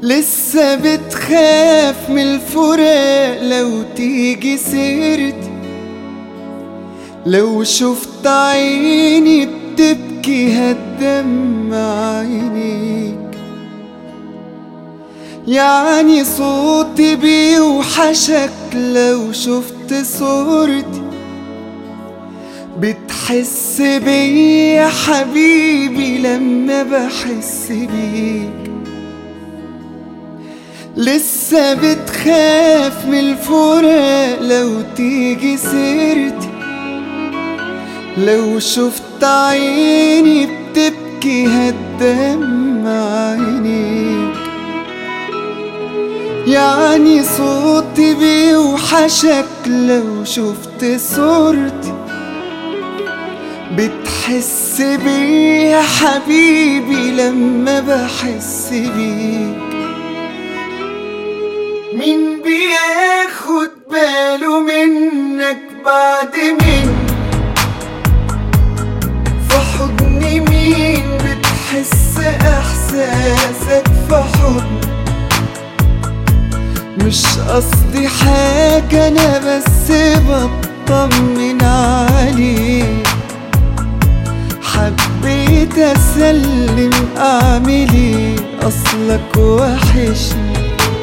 لسه بتخاف من الفراق لو تيجي سيرتي لو شفت عيني بتبكي هتدمع عينيك يعني صوتي بيوحشك لو شفت صورتي بتحس بيا حبيبي لما بحس بيك لسه بتخاف من الفراق لو تيجي سيرتي لو شفت عيني بتبكي هتدمع عينيك يعني صوتي بيوحشك لو شفت صورتي بتحس بيا حبيبي لما بحس بيك مين بياخد باله منك بعد مين في حضن مين بتحس احساسك في حضن مش قصدي حاجة انا بس بطمن عليك حبيت اسلم اعملي اصلك وحشني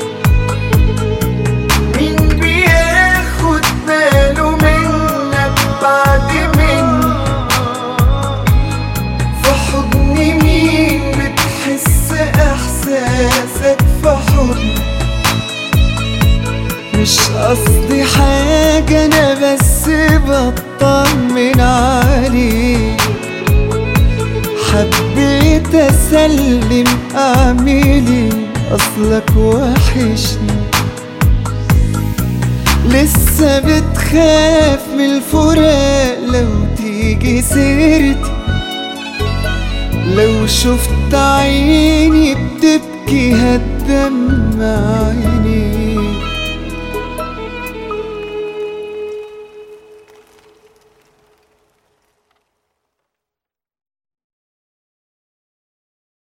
مين بياخد باله منك بعد مين في حضن مين بتحس احساسك في حضن مش قصدي حاجة انا بس بطمن عليك حبيت اسلم اعملي اصلك وحشني لسه بتخاف من الفراق لو تيجي سيرتي لو شفت عيني بتبكي هتدمع عيني